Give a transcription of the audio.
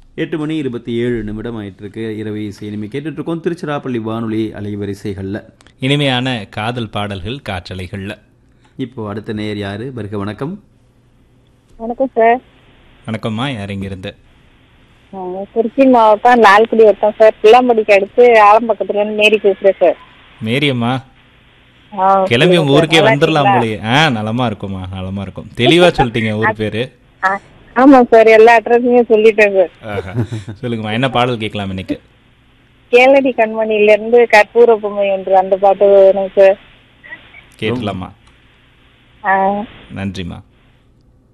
எட்டு மணி இருபத்தி ஏழு நிமிடம் ஆயிட்டு இருக்கு இரவு இசை இனிமே கேட்டுட்டு இருக்கோம் திருச்சிராப்பள்ளி வானொலி அலைவரிசைகள்ல இனிமையான காதல் பாடல்கள் காற்றலைகள்ல இப்போ அடுத்த நேயர் யாரு வருக வணக்கம் வணக்கம் சார் வணக்கம்மா யார் இங்கிருந்து நாங்க திருச்சி மாவட்டம் லால்குடி வட்டம் சார் பிள்ளாம்படிக்கு அடுத்து ஆலம்பக்கத்துல இருந்து மேரி பேசுறேன் சார் மேரியம்மா ஆ, கிளம்பி உங்க ஊருக்கே நல்லா வந்துடலாம் இருக்கீங்களா? போலயே ஆ நலமா இருக்கும்மா நலமா இருக்கும் தெளிவா சொல்லிட்டீங்க ஊர் பேரு ஆ, ஆமா சார் எல்லா அட்ரஸையும் சொல்லிட்டேன் சார் ஆஹா. சொல்லுங்கம்மா என்ன பாடல் கேட்கலாம் இன்னைக்கு கேளடி கண்மணியில இருந்து கற்பூர பொம்மை ஒன்று அந்த பாட்டு வேணும் சார் கேட்கலாமா ஆ, நன்றிம்மா